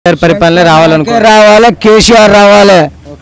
కేసీఆర్ పరిపాలన రావాలనుకో రావాలి కేసీఆర్ రావాలి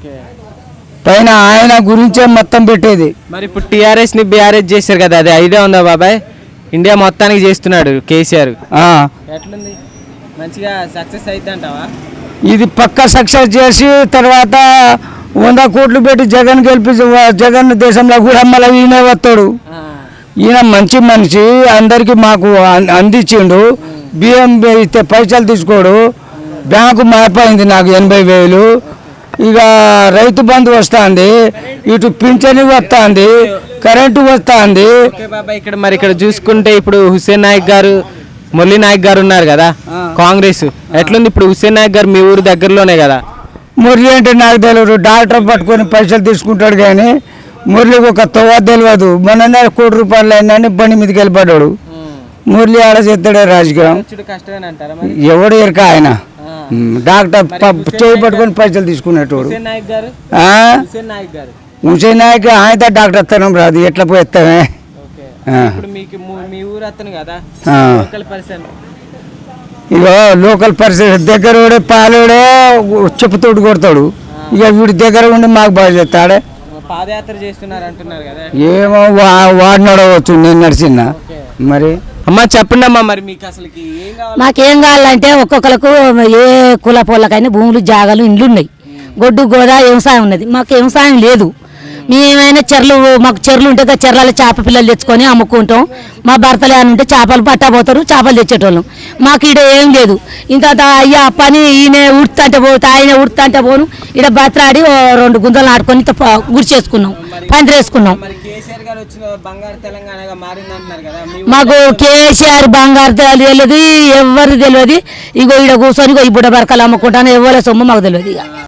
పైన ఆయన గురించే మొత్తం పెట్టేది మరి ఇప్పుడు టీఆర్ఎస్ ని బీఆర్ఎస్ చేశారు కదా అది ఐడియా ఉందా బాబాయ్ ఇండియా మొత్తానికి చేస్తున్నాడు కేసీఆర్ ఆ, ఎట్లుంది మంచిగా సక్సెస్ అయితే అంటావా ఇది పక్క సక్సెస్ చేసి తర్వాత వంద కోట్లు పెట్టి జగన్ గెలిపించి వా- జగన్ దేశంలో కూడా మళ్ళీ ఈయన వస్తాడు ఈయన మంచి మనిషి అందరికి మాకు అం- అందించిండు బియ్యం ఇస్తే పైసలు తీసుకోడు బ్యాంకు మారిపోయింది నాకు ఎనభై వేలు ఇక రైతు బంధు వస్తుంది ఇటు పింఛని వస్తుంది కరెంటు వస్తుంది ఓకే బాబాయ్ ఇక్కడ మరి ఇక్కడ చూసుకుంటే ఇప్పుడు హుస్సేన్ నాయక్ గారు మురళీ నాయక్ గారు ఉన్నారు కదా కాంగ్రెస్ ఎట్లుంది ఇప్పుడు హుస్సేన్ నాయక్ గారు మీ ఊరు దగ్గరలోనే కదా మురళి అంటే నాకు తెలియదు డాక్టర్ పట్టుకొని పైసలు తీసుకుంటాడు కానీ మురళికి ఒక తవ్వ తెలియదు మొన్న కోటి రూపాయలు అయిందని బండి మీదకి వెళ్ళిపడ్డాడు మురళి ఆడ చేస్తాడే రాజకీయం కష్టమే అంటారా ఎవడు ఎరక ఆయన ఉమ్, డాక్టర్ ప- చేయి పట్టుకొని పైసలు తీసుకునేటోడు హుస్సేన్ నాయక్ గారు ఆ? హుస్సేన్ నాయక్ గారు హుసేన్ నాయక్ ఆయనతో డాక్టర్ తనం రాదు ఎట్లా పోయి ఎత్తామే ఓకే ఆ. ఇప్పుడు మీకు ము- మీ ఊరు అతను కదా ఆ. లోకల్ పర్సన్ ఇగో లోకల్ పరిస్థితి దగ్గర కూడా పాలోడే చెప్పుతోడు కొడతాడు ఇక వీడి దగ్గర ఉండి మాకు బాగా చేస్తాడే పాదయాత్ర చేస్తున్నారు అంటున్నారు కదా ఏమో వా- వాడు నడవచ్చు నేను నడిచిన్నా మరి అమ్మా చెప్పండి అమ్మా మరి మీకు అసలుకి ఏం కావాలి మాకేం కావాలంటే ఒక్కొక్కరికి ఏ కుల పొలకైనా భూములు జాగాలు ఇండ్లు ఉన్నాయి గొడ్డు గోదా వ్యవసాయం ఉన్నది మాకు వ్యవసాయం లేదు మేమైనా చెర్లు మాకు చెర్లు ఉంటే ఆ చెర్లలో చేప పిల్లలు తెచ్చుకొని అమ్ముకుంటాం మా భర్తలు అని ఉంటే చేపలు పట్టబోతారు చేపలు తెచ్చేటోళ్ళం మాకు ఈడ ఏం లేదు ఇంత అయ్యా పని ఈయన ఉడుతుంటే పోతే ఆయన ఉడుతుంటే పోను ఈడ బతరాడి ఓ రెండు గుంతలు ఆడుకొని ఇంత ప- గుడి చేసుకున్నాం పందిరి వేసుకున్నాం మరి కేసీఆర్ గారు వచ్చిన బంగారు తెలంగాణగా మారింది అంటున్నారు కదా మీ మాకు కేసీఆర్ బంగారు తెలియదు ఎవరు తెలియదు ఇగో ఈడ కూర్చొని ఇగో ఈ బుడ్డ బరకలు అమ్ముకుంటాను ఎవరి సొమ్ము మాకు తెలియదు ఇక